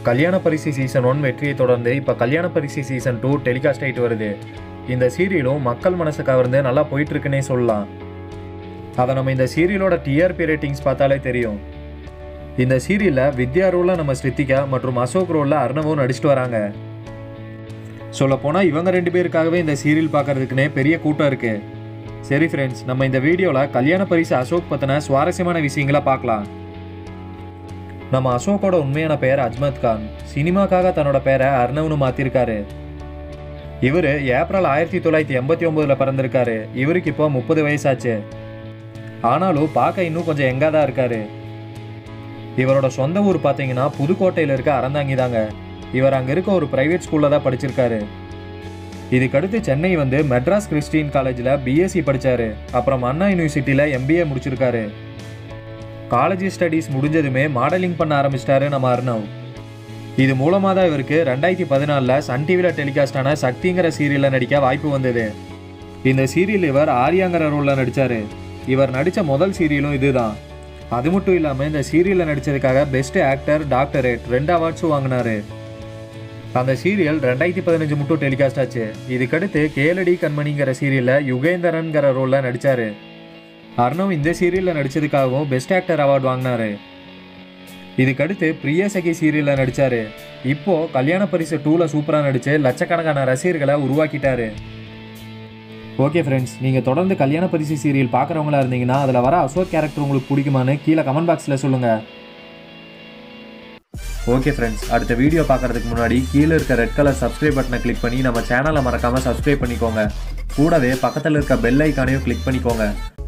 கல்யாண பரிசு season one வெற்றியை தொடர்ந்து இப்போ கல்யாண பரிசு சீசன் டூ டெலிகாஸ்ட் ஆகிட்டு வருது இந்த சீரியலும் மக்கள் மனசை கவர்ந்து நல்லா போயிட்டு இருக்குன்னே சொல்லலாம் அதை நம்ம இந்த சீரியலோட டிஆர்பி ரேட்டிங்ஸ் பார்த்தாலே தெரியும் இந்த சீரியலில் வித்யா ரோலில் நம்ம ஸ்ரித்திகா மற்றும் அசோக் ரோலில் அர்ணவும் நடிச்சிட்டு வராங்க சொல்லப்போனால் இவங்க ரெண்டு பேருக்காகவே இந்த சீரியல் பார்க்கறதுக்குனே பெரிய கூட்டம் இருக்கு சரி ஃப்ரெண்ட்ஸ் நம்ம இந்த வீடியோவில் கல்யாண பரிசு அசோக் பற்றின சுவாரஸ்யமான விஷயங்களை பார்க்கலாம் நம்ம அசோக்கோட உண்மையான பெயர் அஜ்மத் கான் சினிமாக்காக தன்னோட பேரை அர்ணவ்னு மாற்றிருக்காரு இவர் ஏப்ரல் ஆயிரத்தி தொள்ளாயிரத்தி எண்பத்தி ஒம்போதில் பிறந்திருக்காரு இவருக்கு இப்போ முப்பது வயசாச்சு ஆனாலும் பார்க்க இன்னும் கொஞ்சம் எங்காக தான் இருக்காரு இவரோட சொந்த ஊர் பார்த்தீங்கன்னா புதுக்கோட்டையில் இருக்க அறந்தாங்கி தாங்க இவர் அங்கே இருக்க ஒரு ப்ரைவேட் ஸ்கூலில் தான் படிச்சிருக்காரு இதுக்கடுத்து சென்னை வந்து மெட்ராஸ் கிறிஸ்டியன் காலேஜில் பிஎஸ்சி படித்தார் அப்புறம் அண்ணா யூனிவர்சிட்டியில் எம்பிஏ முடிச்சிருக்காரு காலேஜ் ஸ்டடீஸ் முடிஞ்சதுமே மாடலிங் பண்ண ஆரம்பிச்சிட்டாரு நம்ம அர்ணவ் இது மூலமாக தான் இவருக்கு ரெண்டாயிரத்தி பதினாலில் சன் டிவியில் டெலிகாஸ்டான சக்திங்கிற சீரியலில் நடிக்க வாய்ப்பு வந்தது இந்த சீரியல் இவர் ஆரியாங்கிற ரோலில் நடித்தார் இவர் நடித்த முதல் சீரியலும் இதுதான் அது மட்டும் இல்லாமல் இந்த சீரியலில் நடித்ததுக்காக பெஸ்ட் ஆக்டர் டாக்டரேட் ரெண்டு அவார்ட்ஸும் வாங்கினாரு அந்த சீரியல் ரெண்டாயிரத்தி பதினஞ்சு மட்டும் டெலிகாஸ்ட் ஆச்சு இதுக்கடுத்து கேளடி கண்மணிங்கிற சீரியலில் யுகேந்திரன்கிற ரோலில் நடித்தார் அர்ணவ் இந்த சீரியலில் நடித்ததுக்காகவும் பெஸ்ட் ஆக்டர் அவார்டு வாங்கினாரு இதுக்கடுத்து பிரிய சகி சீரியலில் நடித்தார் இப்போ கல்யாண பரிசு டூவில் சூப்பராக நடித்து லட்சக்கணக்கான ரசிகர்களை உருவாக்கிட்டாரு ஓகே ஃப்ரெண்ட்ஸ் நீங்கள் தொடர்ந்து கல்யாண பரிசு சீரியல் பார்க்குறவங்களா இருந்தீங்கன்னா அதில் வர அசோக் கேரக்டர் உங்களுக்கு பிடிக்குமான்னு கீழே கமெண்ட் பாக்ஸில் சொல்லுங்கள் ஓகே ஃப்ரெண்ட்ஸ் அடுத்த வீடியோ பார்க்குறதுக்கு முன்னாடி கீழே இருக்க ரெட் கலர் சப்ஸ்கிரைப் பட்டனை கிளிக் பண்ணி நம்ம சேனலை மறக்காமல் சப்ஸ்கிரைப் பண்ணிக்கோங்க கூடவே பக்கத்தில் இருக்க பெல் ஐக்கானையும் கிளிக் பண்ணிக்கோங்க